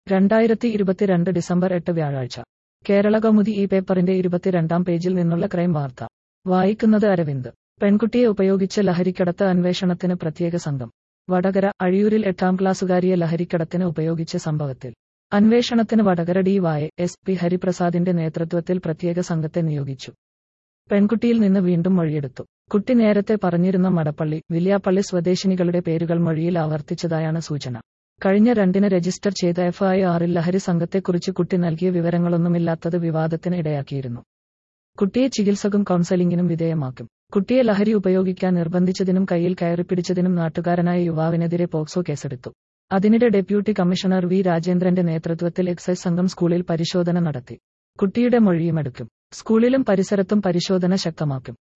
രണ്ടായിരത്തി ഇരുപത്തിരണ്ട് ഡിസംബർ എട്ട് വ്യാഴാഴ്ച കേരള കൗമുദി ഈ പേപ്പറിന്റെ ഇരുപത്തിരണ്ടാം പേജിൽ നിന്നുള്ള ക്രൈം വാർത്ത വായിക്കുന്നത് അരവിന്ദ് പെൺകുട്ടിയെ ഉപയോഗിച്ച് ലഹരിക്കടത്ത് അന്വേഷണത്തിന് പ്രത്യേക സംഘം വടകര അഴിയൂരിൽ എട്ടാം ക്ലാസ്സുകാരിയെ ലഹരിക്കടത്തിന് ഉപയോഗിച്ച സംഭവത്തിൽ അന്വേഷണത്തിന് Vadakara D Y S P ഹരിപ്രസാദിന്റെ നേതൃത്വത്തിൽ പ്രത്യേക സംഘത്തെ നിയോഗിച്ചു പെൺകുട്ടിയിൽ നിന്ന് വീണ്ടും മൊഴിയെടുത്തു കുട്ടി നേരത്തെ പറഞ്ഞിരുന്ന മടപ്പള്ളി വില്യാപ്പള്ളി സ്വദേശിനികളുടെ പേരുകൾ മൊഴിയിൽ ആവർത്തിച്ചതായാണ് സൂചന കഴിഞ്ഞ രണ്ടിന് രജിസ്റ്റർ ചെയ്ത എഫ്ഐആറിൽ ലഹരി സംഘത്തെക്കുറിച്ച് കുട്ടി നൽകിയ വിവരങ്ങളൊന്നുമില്ലാത്തത് വിവാദത്തിന് ഇടയാക്കിയിരുന്നു കുട്ടിയെ ചികിത്സക്കും കൗൺസലിംഗിനും വിധേയമാക്കും കുട്ടിയെ ലഹരി ഉപയോഗിക്കാൻ നിർബന്ധിച്ചതിനും കയ്യിൽ കയറിപ്പിടിച്ചതിനും നാട്ടുകാരനായ യുവാവിനെതിരെ പോക്സോ കേസെടുത്തു അതിനിടെ ഡെപ്യൂട്ടി കമ്മീഷണർ വി രാജേന്ദ്രന്റെ നേതൃത്വത്തിൽ എക്സൈസ് സംഘം സ്കൂളിൽ പരിശോധന നടത്തി കുട്ടിയുടെ മൊഴിയുമെടുക്കും സ്കൂളിലും പരിസരത്തും പരിശോധന ശക്തമാക്കും